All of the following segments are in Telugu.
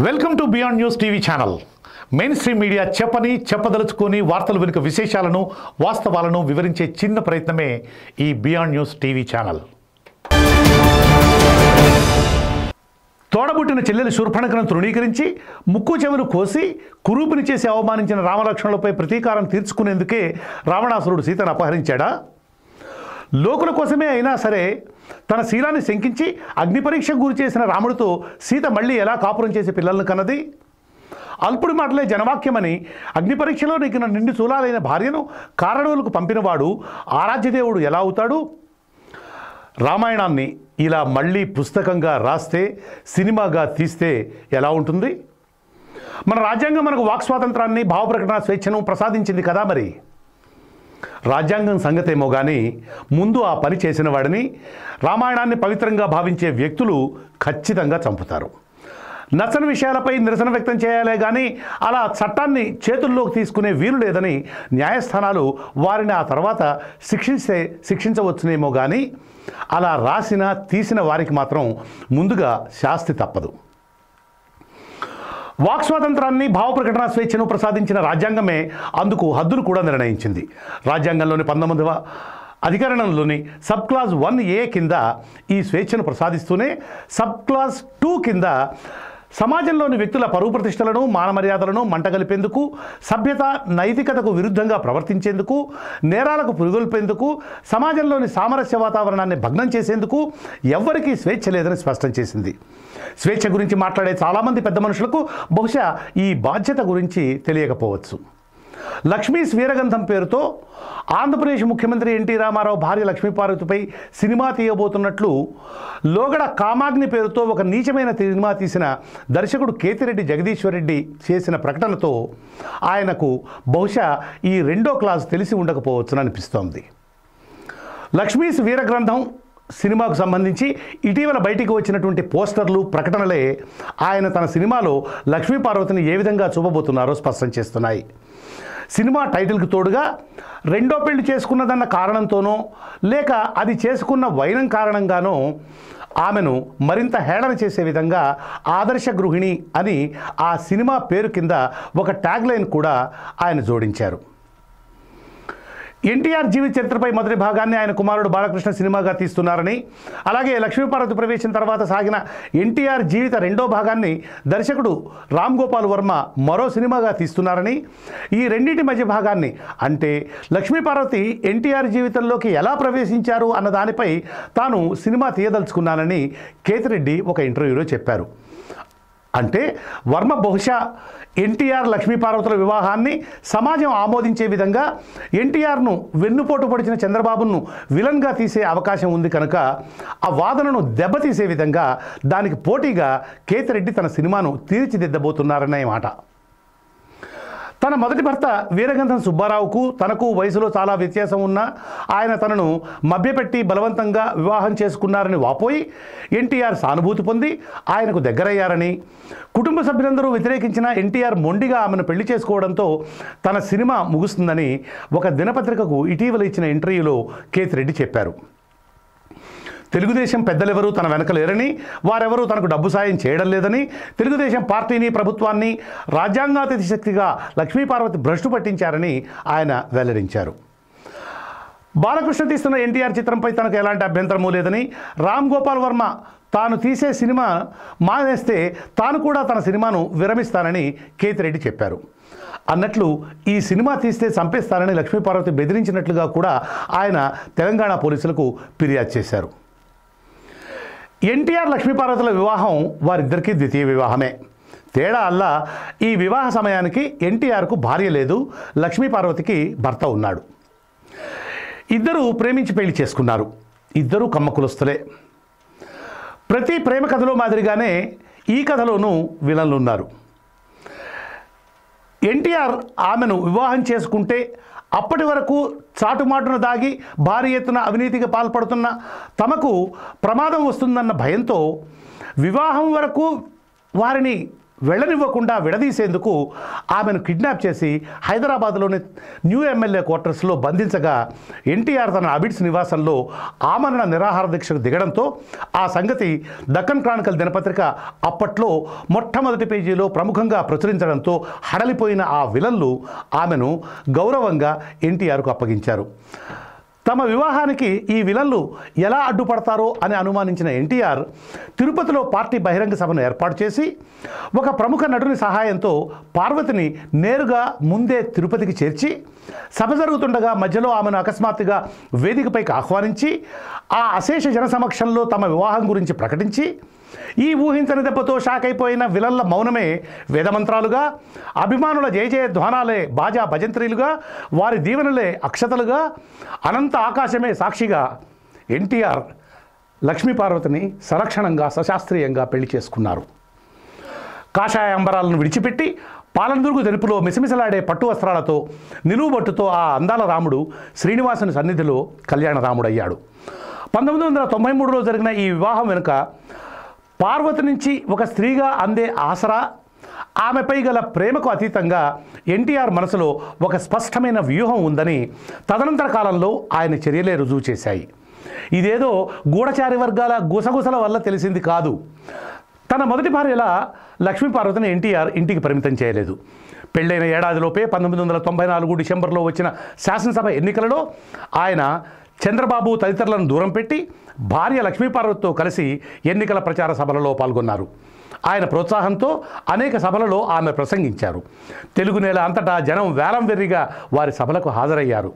welcome to beyond news TV channel mainstream media చెప్పని చెప్పదలుచుకొని వార్తల వెనుక విశేషాలను వాస్తవాలను వివరించే చిన్న ప్రయత్నమే ఈ బియాండ్ న్యూస్ టీవీ ఛానల్ తోడబుట్టిన చెల్లెలు శూర్పణకను తృణీకరించి ముక్కు చెవులు కోసి కురూపిని చేసి అవమానించిన రామలక్ష్మణులపై ప్రతీకారం తీర్చుకునేందుకే రావణాసురుడు సీతను అపహరించాడా లోకుల కోసమే అయినా సరే తన శీలాన్ని శంకించి అగ్ని పరీక్షకు గురి చేసిన రాముడితో సీత మళ్ళీ ఎలా కాపురం చేసి పిల్లలను కన్నది అల్పుడి మాటలే జనవాక్యమని అగ్ని పరీక్షలో నెగ్గిన నిండు చూలాలైన భార్యను కారణులకు పంపినవాడు ఆరాధ్యదేవుడు ఎలా అవుతాడు రామాయణాన్ని ఇలా మళ్ళీ పుస్తకంగా రాస్తే సినిమాగా తీస్తే ఎలా ఉంటుంది మన రాజ్యాంగం మనకు వాక్ స్వాతంత్రాన్ని భావప్రకటన స్వేచ్ఛను ప్రసాదించింది కదా మరి రాజ్యాంగం సంగతేమో కానీ ముందు ఆ పని చేసిన వాడిని రామాయణాన్ని పవిత్రంగా భావించే వ్యక్తులు ఖచ్చితంగా చంపుతారు నచ్చని విషయాలపై నిరసన వ్యక్తం చేయాలే కానీ అలా చట్టాన్ని చేతుల్లోకి తీసుకునే వీలు లేదని న్యాయస్థానాలు వారిని ఆ తర్వాత శిక్షించే శిక్షించవచ్చునేమో కానీ అలా రాసిన తీసిన వారికి మాత్రం ముందుగా శాస్తి తప్పదు వాక్ స్వాతంత్రాన్ని భావ ప్రకటన స్వేచ్ఛను ప్రసాదించిన రాజ్యాంగమే అందుకు హద్దులు కూడా నిర్ణయించింది రాజ్యాంగంలోని పంతొమ్మిదవ అధికరణంలోని సబ్ క్లాస్ వన్ ఏ కింద ఈ స్వేచ్ఛను ప్రసాదిస్తూనే సబ్ క్లాస్ టూ కింద సమాజంలోని వ్యక్తుల పరువు ప్రతిష్టలను మానమర్యాదలను మంటగలిపేందుకు సభ్యత నైతికతకు విరుద్ధంగా ప్రవర్తించేందుకు నేరాలకు పురుగొల్పేందుకు సమాజంలోని సామరస్య వాతావరణాన్ని భగ్నం చేసేందుకు ఎవ్వరికీ స్వేచ్ఛ లేదని స్పష్టం చేసింది స్వేచ్ఛ గురించి మాట్లాడే చాలామంది పెద్ద మనుషులకు బహుశా ఈ బాధ్యత గురించి తెలియకపోవచ్చు లక్ష్మీ స్వీరగంధం పేరుతో ఆంధ్రప్రదేశ్ ముఖ్యమంత్రి ఎన్టీ రామారావు భార్య లక్ష్మీపార్వతిపై సినిమా తీయబోతున్నట్లు లోగడ కామాగ్ని పేరుతో ఒక నీచమైన సినిమా తీసిన దర్శకుడు కేతిరెడ్డి జగదీశ్వరరెడ్డి చేసిన ప్రకటనతో ఆయనకు బహుశా ఈ రెండో క్లాస్ తెలిసి ఉండకపోవచ్చునని అనిపిస్తోంది లక్ష్మీస్ వీరగ్రంథం సినిమాకు సంబంధించి ఇటీవల బయటికి వచ్చినటువంటి పోస్టర్లు ప్రకటనలే ఆయన తన సినిమాలో లక్ష్మీ పార్వతిని ఏ విధంగా చూపబోతున్నారో స్పష్టం చేస్తున్నాయి సినిమా టైటిల్కి తోడుగా రెండో పెళ్లి చేసుకున్నదన్న కారణంతోనో లేక అది చేసుకున్న వైనం కారణంగానో ఆమెను మరింత హేళన చేసే విధంగా ఆదర్శ గృహిణి అని ఆ సినిమా పేరు కింద ఒక ట్యాగ్ లైన్ కూడా ఆయన జోడించారు ఎన్టీఆర్ జీవిత చరిత్రపై మొదటి భాగాన్ని ఆయన కుమారుడు బాలకృష్ణ సినిమాగా తీస్తున్నారని అలాగే లక్ష్మీపార్వతి ప్రవేశం తర్వాత సాగిన ఎన్టీఆర్ జీవిత రెండో భాగాన్ని దర్శకుడు రామ్ గోపాల్ వర్మ మరో సినిమాగా తీస్తున్నారని ఈ రెండింటి మధ్య భాగాన్ని అంటే లక్ష్మీపార్వతి ఎన్టీఆర్ జీవితంలోకి ఎలా ప్రవేశించారు అన్న దానిపై తాను సినిమా తీయదలుచుకున్నానని కేతిరెడ్డి ఒక ఇంటర్వ్యూలో చెప్పారు అంటే వర్మ బహుశా ఎన్టీఆర్ లక్ష్మీపార్వతుల వివాహాన్ని సమాజం ఆమోదించే విధంగా ఎన్టీఆర్ను వెన్నుపోటు పొడిచిన చంద్రబాబును విలన్గా తీసే అవకాశం ఉంది కనుక ఆ వాదనను దెబ్బతీసే విధంగా దానికి పోటీగా కేతిరెడ్డి తన సినిమాను తీర్చిదిద్దబోతున్నారనే మాట తన మొదటి భర్త వీరగంధం సుబ్బారావుకు తనకు వయసులో చాలా వ్యత్యాసం ఉన్నా ఆయన తనను మభ్యపెట్టి బలవంతంగా వివాహం చేసుకున్నారని వాపోయి ఎన్టీఆర్ సానుభూతి పొంది ఆయనకు దగ్గరయ్యారని కుటుంబ సభ్యులందరూ వ్యతిరేకించిన ఎన్టీఆర్ మొండిగా ఆమెను పెళ్లి చేసుకోవడంతో తన సినిమా ముగుస్తుందని ఒక దినపత్రికకు ఇటీవల ఇచ్చిన ఇంటర్వ్యూలో కేతిరెడ్డి చెప్పారు తెలుగుదేశం పెద్దలెవరూ తన వెనక లేరని వారెవరూ తనకు డబ్బు సాయం చేయడం లేదని తెలుగుదేశం పార్టీని ప్రభుత్వాన్ని రాజ్యాంగాతీత శక్తిగా లక్ష్మీపార్వతి భ్రష్టు పట్టించారని ఆయన వెల్లడించారు బాలకృష్ణ తీస్తున్న ఎన్టీఆర్ చిత్రంపై తనకు ఎలాంటి అభ్యంతరమూ లేదని రామ్ గోపాల్ వర్మ తాను తీసే సినిమా మానేస్తే తాను కూడా తన సినిమాను విరమిస్తానని కేతిరెడ్డి చెప్పారు అన్నట్లు ఈ సినిమా తీస్తే చంపేస్తానని లక్ష్మీపార్వతి బెదిరించినట్లుగా కూడా ఆయన తెలంగాణ పోలీసులకు ఫిర్యాదు చేశారు ఎన్టీఆర్ లక్ష్మీపార్వతుల వివాహం వారిద్దరికీ ద్వితీయ వివాహమే తేడా అల్లా ఈ వివాహ సమయానికి ఎన్టీఆర్కు భార్య లేదు లక్ష్మీపార్వతికి భర్త ఉన్నాడు ఇద్దరు ప్రేమించి పెళ్లి చేసుకున్నారు ఇద్దరు కమ్మ కులస్తులే ప్రతి ప్రేమ కథలో మాదిరిగానే ఈ కథలోనూ విలన్లు ఉన్నారు ఎన్టీఆర్ ఆమెను వివాహం చేసుకుంటే అప్పటి వరకు చాటుమాటున దాగి భారీ ఎత్తున అవినీతికి పాల్పడుతున్న తమకు ప్రమాదం వస్తుందన్న భయంతో వివాహం వరకు వారిని వెళ్ళనివ్వకుండా విడదీసేందుకు ఆమెను కిడ్నాప్ చేసి హైదరాబాద్లోని న్యూ ఎమ్మెల్యే క్వార్టర్స్లో బంధించగా ఎన్టీఆర్ తన అబిడ్స్ నివాసంలో ఆమరణ నిరాహార దీక్షకు దిగడంతో ఆ సంగతి దక్కన్ క్రానికల్ దినపత్రిక అప్పట్లో మొట్టమొదటి పేజీలో ప్రముఖంగా ప్రచురించడంతో హడలిపోయిన ఆ విలన్లు ఆమెను గౌరవంగా ఎన్టీఆర్కు అప్పగించారు తమ వివాహానికి ఈ విలన్లు ఎలా అడ్డుపడతారో అని అనుమానించిన ఎన్టీఆర్ తిరుపతిలో పార్టీ బహిరంగ సభను ఏర్పాటు చేసి ఒక ప్రముఖ నటుని సహాయంతో పార్వతిని నేరుగా ముందే తిరుపతికి చేర్చి సభ జరుగుతుండగా మధ్యలో ఆమెను అకస్మాత్తుగా వేదికపైకి ఆహ్వానించి ఆ అశేష జన సమక్షంలో తమ వివాహం గురించి ప్రకటించి ఈ ఊహించని దెబ్బతో షాక్ అయిపోయిన విలన్ల మౌనమే వేదమంత్రాలుగా అభిమానుల జయ జయ ధ్వానాలే బాజా భజంత్రీలుగా వారి దీవెనలే అక్షతలుగా అనంత ఆకాశమే సాక్షిగా ఎన్టీఆర్ లక్ష్మీపార్వతిని సలక్షణంగా సశాస్త్రీయంగా పెళ్లి చేసుకున్నారు కాషాయ అంబరాలను విడిచిపెట్టి పాలనదుర్గు తెలుపులో మిసమిసలాడే పట్టు వస్త్రాలతో నిలువుబట్టుతో ఆ అందాల రాముడు శ్రీనివాసుని సన్నిధిలో కళ్యాణ రాముడయ్యాడు పంతొమ్మిది వందల తొంభై మూడులో జరిగిన ఈ వివాహం వెనుక పార్వతి నుంచి ఒక స్త్రీగా అందే ఆసరా ఆమెపై గల ప్రేమకు అతీతంగా ఎన్టీఆర్ మనసులో ఒక స్పష్టమైన వ్యూహం ఉందని తదనంతర కాలంలో ఆయన చర్యలే రుజువు చేశాయి ఇదేదో గూఢచారి వర్గాల గుసగుసల వల్ల తెలిసింది కాదు తన మొదటి భార్యల లక్ష్మీపార్వతిని ఎన్టీఆర్ ఇంటికి పరిమితం చేయలేదు పెళ్ళైన ఏడాదిలోపే పంతొమ్మిది వందల తొంభై నాలుగు డిసెంబర్లో వచ్చిన శాసనసభ ఎన్నికలలో ఆయన చంద్రబాబు తదితరులను దూరం పెట్టి భార్య లక్ష్మీపార్వతితో కలిసి ఎన్నికల ప్రచార సభలలో పాల్గొన్నారు ఆయన ప్రోత్సాహంతో అనేక సభలలో ఆమె ప్రసంగించారు తెలుగు నేల అంతటా జనం వేలం వెర్రిగా వారి సభలకు హాజరయ్యారు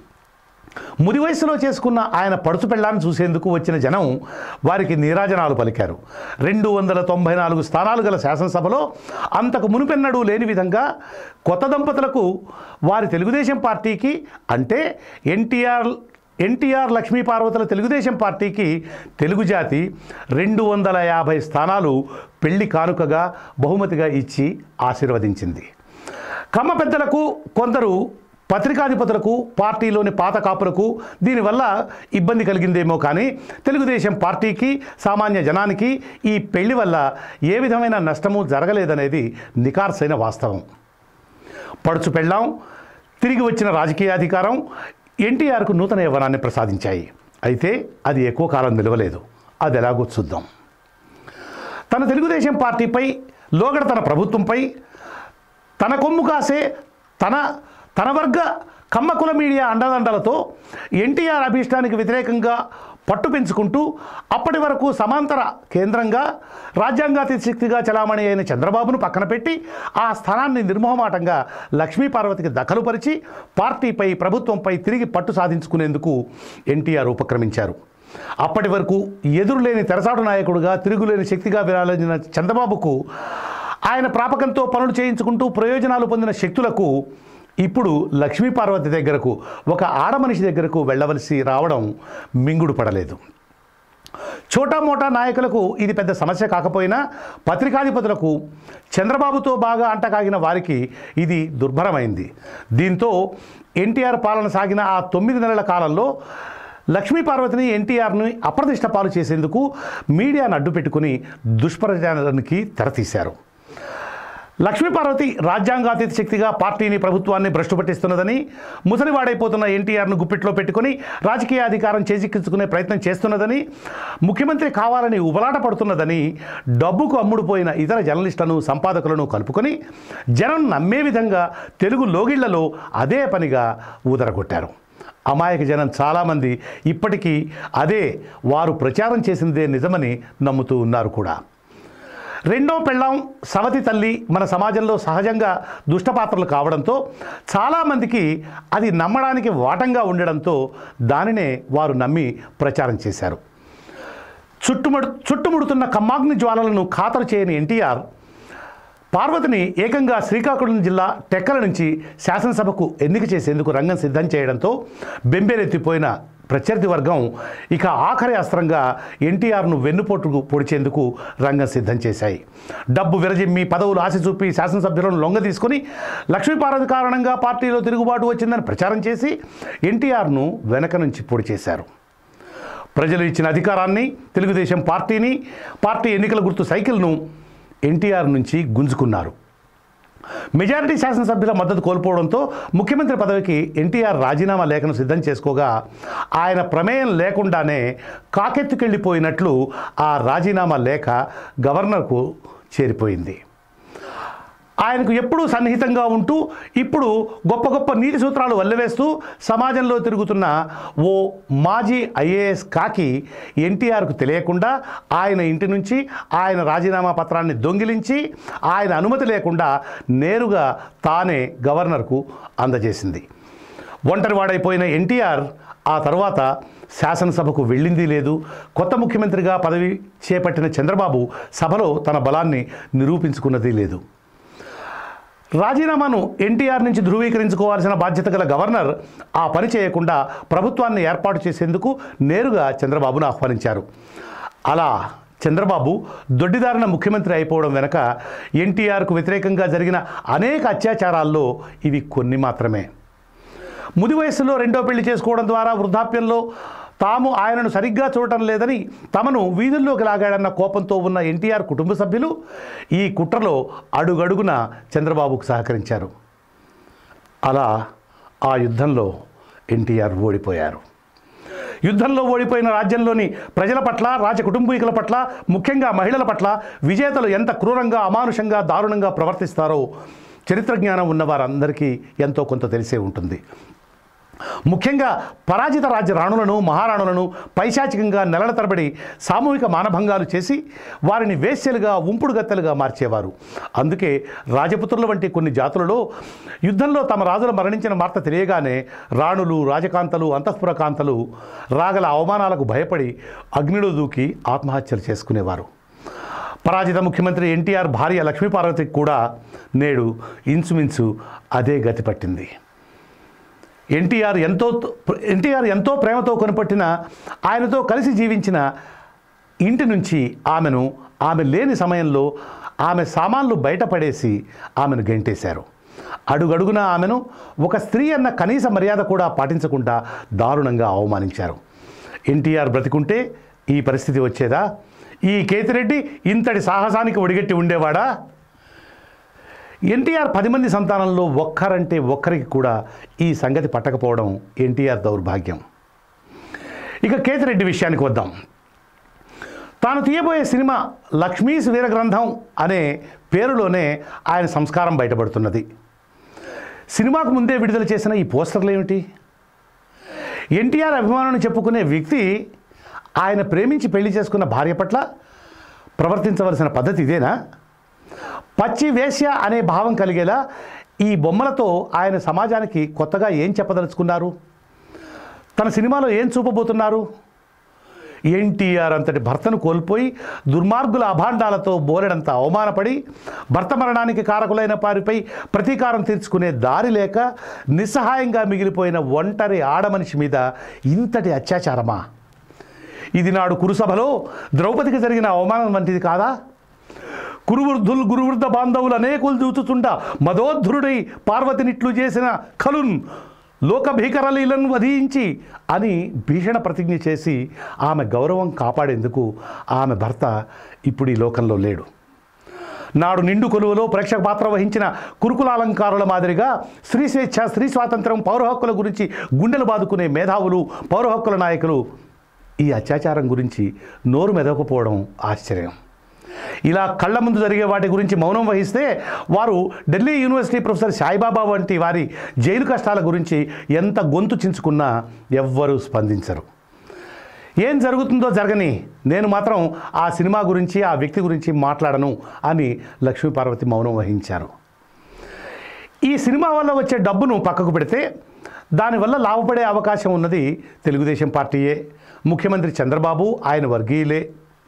ముది వయసులో చేసుకున్న ఆయన పడుచు పెళ్ళాన్ని చూసేందుకు వచ్చిన జనం వారికి నీరాజనాలు పలికారు రెండు వందల తొంభై నాలుగు స్థానాలు గల శాసనసభలో అంతకు మునుపెన్నడూ లేని విధంగా కొత్త దంపతులకు వారి తెలుగుదేశం పార్టీకి అంటే ఎన్టీఆర్ ఎన్టీఆర్ లక్ష్మీపార్వతుల తెలుగుదేశం పార్టీకి తెలుగు జాతి రెండు వందల యాభై స్థానాలు పెళ్లి కానుకగా బహుమతిగా ఇచ్చి ఆశీర్వదించింది కమ్మ పెద్దలకు కొందరు పత్రికాధిపతులకు పార్టీలోని పాత కాపులకు దీనివల్ల ఇబ్బంది కలిగిందేమో కానీ తెలుగుదేశం పార్టీకి సామాన్య జనానికి ఈ పెళ్లి వల్ల ఏ విధమైన నష్టము జరగలేదనేది నికార్సైన వాస్తవం పడుచు పెళ్ళాం తిరిగి వచ్చిన రాజకీయ అధికారం ఎన్టీఆర్కు నూతన యవ్వనాన్ని ప్రసాదించాయి అయితే అది ఎక్కువ కాలం నిలవలేదు అది ఎలాగో చూద్దాం తన తెలుగుదేశం పార్టీపై లోగడ తన ప్రభుత్వంపై తన కొమ్ము కాసే తన తన వర్గ కమ్మకుల మీడియా అండదండలతో ఎన్టీఆర్ అభీష్టానికి వ్యతిరేకంగా పట్టు పెంచుకుంటూ అప్పటి వరకు సమాంతర కేంద్రంగా రాజ్యాంగాతీత శక్తిగా చలామణి అయిన చంద్రబాబును పక్కన పెట్టి ఆ స్థానాన్ని నిర్మోహమాటంగా లక్ష్మీపార్వతికి దఖలుపరిచి పార్టీపై ప్రభుత్వంపై తిరిగి పట్టు సాధించుకునేందుకు ఎన్టీఆర్ ఉపక్రమించారు అప్పటి వరకు ఎదురులేని తెరసాటు నాయకుడుగా తిరుగులేని శక్తిగా విరాలించిన చంద్రబాబుకు ఆయన ప్రాపకంతో పనులు చేయించుకుంటూ ప్రయోజనాలు పొందిన శక్తులకు ఇప్పుడు లక్ష్మీపార్వతి దగ్గరకు ఒక ఆడమనిషి దగ్గరకు వెళ్ళవలసి రావడం మింగుడు పడలేదు చోటా మోటా నాయకులకు ఇది పెద్ద సమస్య కాకపోయినా పత్రికాధిపతులకు చంద్రబాబుతో బాగా అంటకాగిన వారికి ఇది దుర్భరమైంది దీంతో ఎన్టీఆర్ పాలన సాగిన ఆ తొమ్మిది నెలల కాలంలో లక్ష్మీపార్వతిని ఎన్టీఆర్ని అప్రతిష్ట పాలు చేసేందుకు మీడియాను అడ్డు పెట్టుకుని దుష్ప్రచారానికి తెరతీశారు లక్ష్మీపార్వతి రాజ్యాంగాతీత శక్తిగా పార్టీని ప్రభుత్వాన్ని భ్రష్టు పట్టిస్తున్నదని ముసలివాడైపోతున్న ఎన్టీఆర్ను గుప్పిట్లో పెట్టుకుని రాజకీయ అధికారం చేజిక్కించుకునే ప్రయత్నం చేస్తున్నదని ముఖ్యమంత్రి కావాలని ఉబలాట పడుతున్నదని డబ్బుకు అమ్ముడుపోయిన ఇతర జర్నలిస్టులను సంపాదకులను కలుపుకొని జనం నమ్మే విధంగా తెలుగు లోగిళ్లలో అదే పనిగా ఊదరగొట్టారు అమాయక జనం చాలామంది ఇప్పటికీ అదే వారు ప్రచారం చేసిందే నిజమని నమ్ముతూ ఉన్నారు కూడా రెండో పెళ్ళాం సవతి తల్లి మన సమాజంలో సహజంగా దుష్టపాత్రలు కావడంతో చాలామందికి అది నమ్మడానికి వాటంగా ఉండడంతో దానినే వారు నమ్మి ప్రచారం చేశారు చుట్టుముడు చుట్టుముడుతున్న కమ్మాగ్ని జ్వాలలను ఖాతరు చేయని ఎన్టీఆర్ పార్వతిని ఏకంగా శ్రీకాకుళం జిల్లా టెక్కల నుంచి శాసనసభకు ఎన్నిక చేసేందుకు రంగం సిద్ధం చేయడంతో బెంబేలెత్తిపోయిన ప్రత్యర్థి వర్గం ఇక ఆఖరి అస్త్రంగా ఎన్టీఆర్ను వెన్నుపోటుకు పొడిచేందుకు రంగం సిద్ధం చేశాయి డబ్బు విరజిమ్మి పదవులు ఆశ చూపి శాసనసభ్యులను లొంగ తీసుకుని లక్ష్మీపార్వతి కారణంగా పార్టీలో తిరుగుబాటు వచ్చిందని ప్రచారం చేసి ఎన్టీఆర్ను వెనక నుంచి పొడి చేశారు ప్రజలు ఇచ్చిన అధికారాన్ని తెలుగుదేశం పార్టీని పార్టీ ఎన్నికల గుర్తు సైకిల్ను ఎన్టీఆర్ నుంచి గుంజుకున్నారు మెజారిటీ శాసనసభ్యుల మద్దతు కోల్పోవడంతో ముఖ్యమంత్రి పదవికి ఎన్టీఆర్ రాజీనామా లేఖను సిద్ధం చేసుకోగా ఆయన ప్రమేయం లేకుండానే కాకెత్తుకెళ్ళిపోయినట్లు ఆ రాజీనామా లేఖ గవర్నర్కు చేరిపోయింది ఆయనకు ఎప్పుడూ సన్నిహితంగా ఉంటూ ఇప్పుడు గొప్ప గొప్ప నీతి సూత్రాలు వల్లవేస్తూ సమాజంలో తిరుగుతున్న ఓ మాజీ ఐఏఎస్ కాకి ఎన్టీఆర్కు తెలియకుండా ఆయన ఇంటి నుంచి ఆయన రాజీనామా పత్రాన్ని దొంగిలించి ఆయన అనుమతి లేకుండా నేరుగా తానే గవర్నర్కు అందజేసింది ఒంటరివాడైపోయిన ఎన్టీఆర్ ఆ తర్వాత శాసనసభకు వెళ్ళింది లేదు కొత్త ముఖ్యమంత్రిగా పదవి చేపట్టిన చంద్రబాబు సభలో తన బలాన్ని నిరూపించుకున్నది లేదు రాజీనామాను ఎన్టీఆర్ నుంచి ధృవీకరించుకోవాల్సిన బాధ్యత గల గవర్నర్ ఆ పని చేయకుండా ప్రభుత్వాన్ని ఏర్పాటు చేసేందుకు నేరుగా చంద్రబాబును ఆహ్వానించారు అలా చంద్రబాబు దొడ్డిదారిన ముఖ్యమంత్రి అయిపోవడం వెనక ఎన్టీఆర్కు వ్యతిరేకంగా జరిగిన అనేక అత్యాచారాల్లో ఇవి కొన్ని మాత్రమే ముది వయస్సులో రెండో పెళ్లి చేసుకోవడం ద్వారా వృద్ధాప్యంలో తాము ఆయనను సరిగ్గా చూడటం లేదని తమను వీధుల్లోకి లాగాడన్న కోపంతో ఉన్న ఎన్టీఆర్ కుటుంబ సభ్యులు ఈ కుట్రలో అడుగడుగున చంద్రబాబుకు సహకరించారు అలా ఆ యుద్ధంలో ఎన్టీఆర్ ఓడిపోయారు యుద్ధంలో ఓడిపోయిన రాజ్యంలోని ప్రజల పట్ల రాజ కుటుంబీకుల పట్ల ముఖ్యంగా మహిళల పట్ల విజేతలు ఎంత క్రూరంగా అమానుషంగా దారుణంగా ప్రవర్తిస్తారో చరిత్ర జ్ఞానం ఉన్న వారందరికీ ఎంతో కొంత తెలిసే ఉంటుంది ముఖ్యంగా పరాజిత రాజ్య రాణులను మహారాణులను పైశాచికంగా నెలల తరబడి సామూహిక మానభంగాలు చేసి వారిని వేశ్యలుగా ఉంపుడు గత్తెలుగా మార్చేవారు అందుకే రాజపుత్రుల వంటి కొన్ని జాతులలో యుద్ధంలో తమ రాజులు మరణించిన వార్త తెలియగానే రాణులు రాజకాంతలు అంతఃపుర కాంతలు రాగల అవమానాలకు భయపడి అగ్నిలో దూకి ఆత్మహత్యలు చేసుకునేవారు పరాజిత ముఖ్యమంత్రి ఎన్టీఆర్ భార్య లక్ష్మీపార్వతికి కూడా నేడు ఇంచుమించు అదే గతి పట్టింది ఎన్టీఆర్ ఎంతో ఎన్టీఆర్ ఎంతో ప్రేమతో కొనిపట్టిన ఆయనతో కలిసి జీవించిన ఇంటి నుంచి ఆమెను ఆమె లేని సమయంలో ఆమె సామాన్లు బయటపడేసి ఆమెను గెంటేశారు అడుగడుగున ఆమెను ఒక స్త్రీ అన్న కనీస మర్యాద కూడా పాటించకుండా దారుణంగా అవమానించారు ఎన్టీఆర్ బ్రతికుంటే ఈ పరిస్థితి వచ్చేదా ఈ కేతిరెడ్డి ఇంతటి సాహసానికి ఒడిగట్టి ఉండేవాడా ఎన్టీఆర్ పది మంది సంతానంలో ఒక్కరంటే ఒక్కరికి కూడా ఈ సంగతి పట్టకపోవడం ఎన్టీఆర్ దౌర్భాగ్యం ఇక కేతిరెడ్డి విషయానికి వద్దాం తాను తీయబోయే సినిమా లక్ష్మీస్ వీరగ్రంథం అనే పేరులోనే ఆయన సంస్కారం బయటపడుతున్నది సినిమాకు ముందే విడుదల చేసిన ఈ పోస్టర్లు ఏమిటి ఎన్టీఆర్ అభిమానుని చెప్పుకునే వ్యక్తి ఆయన ప్రేమించి పెళ్లి చేసుకున్న భార్య పట్ల ప్రవర్తించవలసిన పద్ధతి ఇదేనా పచ్చి వేశ్య అనే భావం కలిగేలా ఈ బొమ్మలతో ఆయన సమాజానికి కొత్తగా ఏం చెప్పదలుచుకున్నారు తన సినిమాలో ఏం చూపబోతున్నారు ఎన్టీఆర్ అంతటి భర్తను కోల్పోయి దుర్మార్గుల అభాండాలతో బోలెడంత అవమానపడి భర్త మరణానికి కారకులైన వారిపై ప్రతీకారం తీర్చుకునే దారి లేక నిస్సహాయంగా మిగిలిపోయిన ఒంటరి ఆడమనిషి మీద ఇంతటి అత్యాచారమా ఇది నాడు కురుసభలో ద్రౌపదికి జరిగిన అవమానం వంటిది కాదా కురువృద్ధులు గురువృద్ధ బాంధవులు అనేకులు చూచుచుండ మదోద్ధురుడై పార్వతినిట్లు చేసిన కలున్ లోక భీకరలీలను వధించి అని భీషణ ప్రతిజ్ఞ చేసి ఆమె గౌరవం కాపాడేందుకు ఆమె భర్త ఇప్పుడు ఈ లోకంలో లేడు నాడు నిండు కొలువులో ప్రేక్షక పాత్ర వహించిన కురుకులాలంకారుల మాదిరిగా స్త్రీ స్వేచ్ఛ స్త్రీ స్వాతంత్రం పౌర హక్కుల గురించి గుండెలు బాదుకునే మేధావులు పౌర హక్కుల నాయకులు ఈ అత్యాచారం గురించి నోరు మెదవకపోవడం ఆశ్చర్యం ఇలా కళ్ళ ముందు జరిగే వాటి గురించి మౌనం వహిస్తే వారు ఢిల్లీ యూనివర్సిటీ ప్రొఫెసర్ సాయిబాబా వంటి వారి జైలు కష్టాల గురించి ఎంత గొంతు చించుకున్నా ఎవ్వరూ స్పందించరు ఏం జరుగుతుందో జరగని నేను మాత్రం ఆ సినిమా గురించి ఆ వ్యక్తి గురించి మాట్లాడను అని లక్ష్మీపార్వతి మౌనం వహించారు ఈ సినిమా వల్ల వచ్చే డబ్బును పక్కకు పెడితే దానివల్ల లాభపడే అవకాశం ఉన్నది తెలుగుదేశం పార్టీయే ముఖ్యమంత్రి చంద్రబాబు ఆయన వర్గీయులే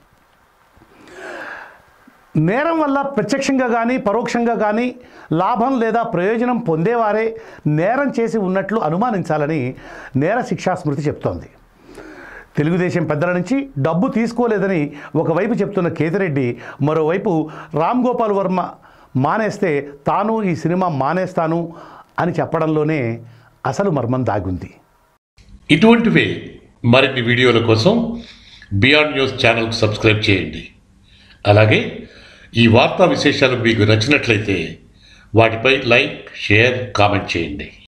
నేరం వల్ల ప్రత్యక్షంగా కానీ పరోక్షంగా కానీ లాభం లేదా ప్రయోజనం పొందేవారే నేరం చేసి ఉన్నట్లు అనుమానించాలని నేర శిక్షా స్మృతి చెప్తోంది తెలుగుదేశం పెద్దల నుంచి డబ్బు తీసుకోలేదని ఒకవైపు చెప్తున్న కేతిరెడ్డి మరోవైపు రామ్ గోపాల్ వర్మ మానేస్తే తాను ఈ సినిమా మానేస్తాను అని చెప్పడంలోనే అసలు మర్మం దాగుంది ఇటువంటివే మరిన్ని వీడియోల కోసం బియాండ్ న్యూస్ ఛానల్కు సబ్స్క్రైబ్ చేయండి అలాగే ఈ వార్తా విశేషాలు మీకు నచ్చినట్లయితే వాటిపై లైక్ షేర్ కామెంట్ చేయండి